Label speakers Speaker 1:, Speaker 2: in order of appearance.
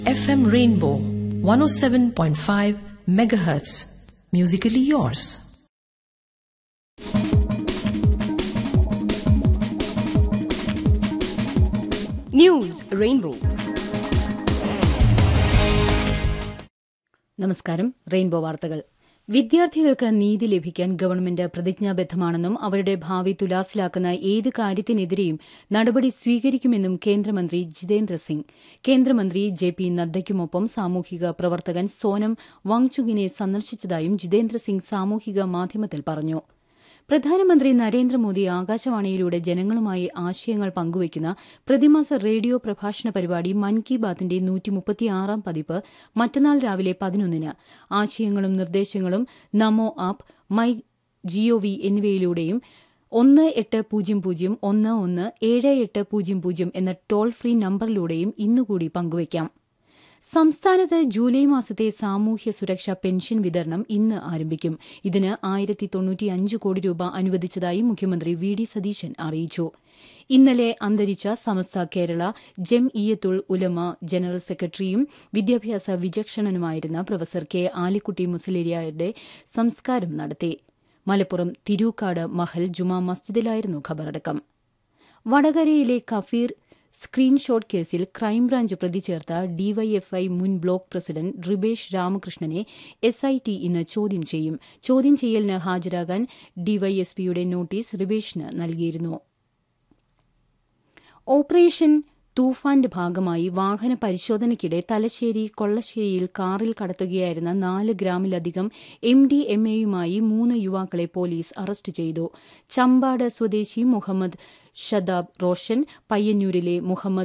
Speaker 1: FM Rainbow 107.5 megahertz. Musically yours.
Speaker 2: News rainbow
Speaker 3: നമസ്കാരം rainbow വാർത്തകൾ വിദ്യാർത്ഥികൾക്ക് നീതി ലഭിക്കാൻ ഗവൺമെന്റ് പ്രതിജ്ഞാബദ്ധമാണെന്നും അവരുടെ ഭാവി തുലാസിലാക്കുന്ന ഏത് കാര്യത്തിനെതിരെയും നടപടി സ്വീകരിക്കുമെന്നും കേന്ദ്രമന്ത്രി ജിതേന്ദ്ര സിംഗ് കേന്ദ്രമന്ത്രി ജെ പി നദ്ദയ്ക്കുമൊപ്പം സാമൂഹിക പ്രവർത്തകൻ സോനം വാങ്ചുങ്ങിനെ സന്ദർശിച്ചതായും ജിതേന്ദ്ര സിംഗ് സാമൂഹിക മാധ്യമത്തിൽ പറഞ്ഞു പ്രധാനമന്ത്രി നരേന്ദ്രമോദി ആകാശവാണിയിലൂടെ ജനങ്ങളുമായി ആശയങ്ങൾ പങ്കുവയ്ക്കുന്ന പ്രതിമാസ റേഡിയോ പ്രഭാഷണ പരിപാടി മൻ കി ബാത്തിന്റെ നൂറ്റിമുപ്പത്തിയാറാം പതിപ്പ് മറ്റന്നാൾ രാവിലെ പതിനൊന്നിന് ആശയങ്ങളും നിർദ്ദേശങ്ങളും നമോ ആപ്പ് മൈ ജിഒവി എന്നിവയിലൂടെയും ഒന്ന് എട്ട് പൂജ്യം പൂജ്യം ഒന്ന് ഒന്ന് ഏഴ് എട്ട് പൂജ്യം പൂജ്യം എന്ന ടോൾ ഫ്രീ നമ്പറിലൂടെയും ഇന്നുകൂടി പങ്കുവയ്ക്കാം സംസ്ഥാനത്ത് ജൂലൈ മാസത്തെ സാമൂഹ്യ സുരക്ഷാ പെൻഷൻ വിതരണം ഇന്ന് ആരംഭിക്കും ഇതിന് ആയിരത്തി തൊണ്ണൂറ്റിയഞ്ച് കോടി രൂപ അനുവദിച്ചതായി മുഖ്യമന്ത്രി വി ഡി സതീശൻ അറിയിച്ചു ഇന്നലെ അന്തരിച്ച സമസ്ത കേരള ജം ഇയത്തുൾ ഉലമ ജനറൽ സെക്രട്ടറിയും വിദ്യാഭ്യാസ വിചക്ഷണനുമായിരുന്ന പ്രൊഫസർ കെ ആലിക്കുട്ടി മുസലേരിയയുടെ സംസ്കാരം നടത്തി മലപ്പുറം തിരൂക്കാട് മഹൽ ജുമാ മസ്ജിദിലായിരുന്നു ഖബറടക്കം വടകരയിലെ കഫീർ സ്ക്രീൻഷോട്ട് കേസിൽ ക്രൈംബ്രാഞ്ച് പ്രതി ചേർത്ത ഡിവൈഎഫ്ഐ മുൻ ബ്ലോക്ക് പ്രസിഡന്റ് റിബേഷ് രാമകൃഷ്ണനെ എസ്ഐടി ഇന്ന് ചോദ്യം ചെയ്യും ചോദ്യം ചെയ്യലിന് ഹാജരാകാൻ ഡിവൈഎസ്പിയുടെ നോട്ടീസ് റിബേഷിന് നൽകിയിരുന്നു ഓപ്പറേഷൻ തൂഫാന്റെ ഭാഗമായി വാഹന പരിശോധനയ്ക്കിടെ തലശ്ശേരി കൊള്ളശ്ശേരിയിൽ കാറിൽ കടത്തുകയായിരുന്ന നാല് ഗ്രാമിലധികം എം ഡി എം എയുമായി മൂന്ന് യുവാക്കളെ പോലീസ് അറസ്റ്റ് ചെയ്തു ചമ്പാട് സ്വദേശി മുഹമ്മദ് ഷദാബ് റോഷൻ പയ്യന്നൂരിലെ മുഹമ്മദ്